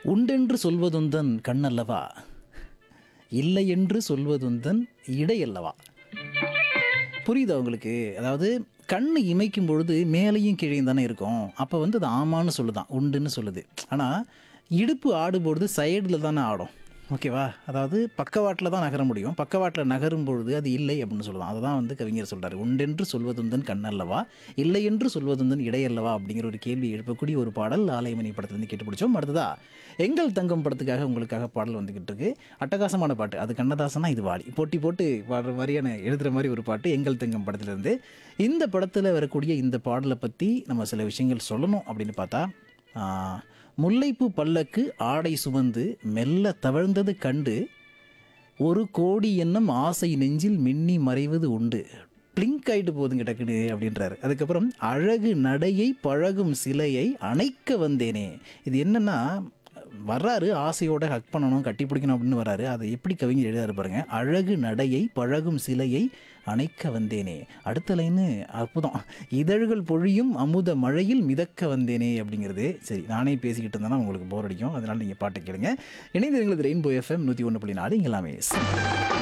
உண்டென்று சொல்வதுந்தன் கண்ணல்லவா இல்லை என்று சொல்வதுந்தன் இடையல்லவா புரியுதா உங்களுக்கு அதாவது கண்ணு இமைக்கும் பொழுது மேலேயும் கீழே தானே இருக்கும் அப்போ வந்து அது ஆமான்னு சொல்லுதான் உண்டுன்னு சொல்லுது ஆனால் இடுப்பு ஆடும்பொழுது சைடில் தானே ஆடும் ஓகேவா அதாவது பக்கவாட்டில் தான் நகர முடியும் பக்கவாட்டில் நகரும் பொழுது அது இல்லை அப்படின்னு சொல்லலாம் அதை தான் வந்து கவிஞர் சொல்கிறார் உண்டென்று சொல்வதுந்தன் கண்ணல்லவா இல்லை என்று சொல்வதுந்தன் இடையல்லவா அப்படிங்கிற ஒரு கேள்வி எழுப்பக்கூடிய ஒரு பாடல் ஆலயமணி படத்துலேருந்து கேட்டு பிடிச்சோம் அடுத்ததா எங்கள் தங்கம் படத்துக்காக உங்களுக்காக பாடல் வந்துக்கிட்டு இருக்கு அட்டகாசமான பாட்டு அது கண்ணதாசனா இது வாலி போட்டி போட்டு பாடுற மாதிரியான எழுதுகிற மாதிரி ஒரு பாட்டு எங்கள் தங்கம் படத்துலேருந்து இந்த படத்தில் வரக்கூடிய இந்த பாடலை பற்றி நம்ம சில விஷயங்கள் சொல்லணும் அப்படின்னு பார்த்தா ஆஹ், முல்லைப்பூ பல்லக்கு ஆடை சுமந்து மெல்ல தவழ்ந்தது கண்டு ஒரு கோடி எண்ணம் ஆசை நெஞ்சில் மின்னி மறைவது உண்டு பிளிங்க் ஆயிட்டு போதுங்க டக்குனு அப்படின்றாரு அதுக்கப்புறம் அழகு நடையை பழகும் சிலையை அணைக்க வந்தேனே இது என்னன்னா வர்றாரு ஆசையோட ஹக் பண்ணணும் கட்டி பிடிக்கணும் அப்படின்னு வர்றாரு அதை எப்படி கவிஞர் எழுதாரு பாருங்க அழகு நடையை பழகும் சிலையை அணைக்க வந்தேனே அடுத்த லைனு அற்புதம் இதழ்கள் பொழியும் அமுத மழையில் மிதக்க வந்தேனே அப்படிங்கிறது சரி நானே பேசிக்கிட்டு இருந்தேன்னா உங்களுக்கு போர் அடிக்கும் அதனால நீங்கள் பாட்டு கேளுங்க இணைந்து எங்களது ரெயின்போ எஃப்எம் நூற்றி ஒன்று புள்ளி நாலு இங்கே எல்லாமே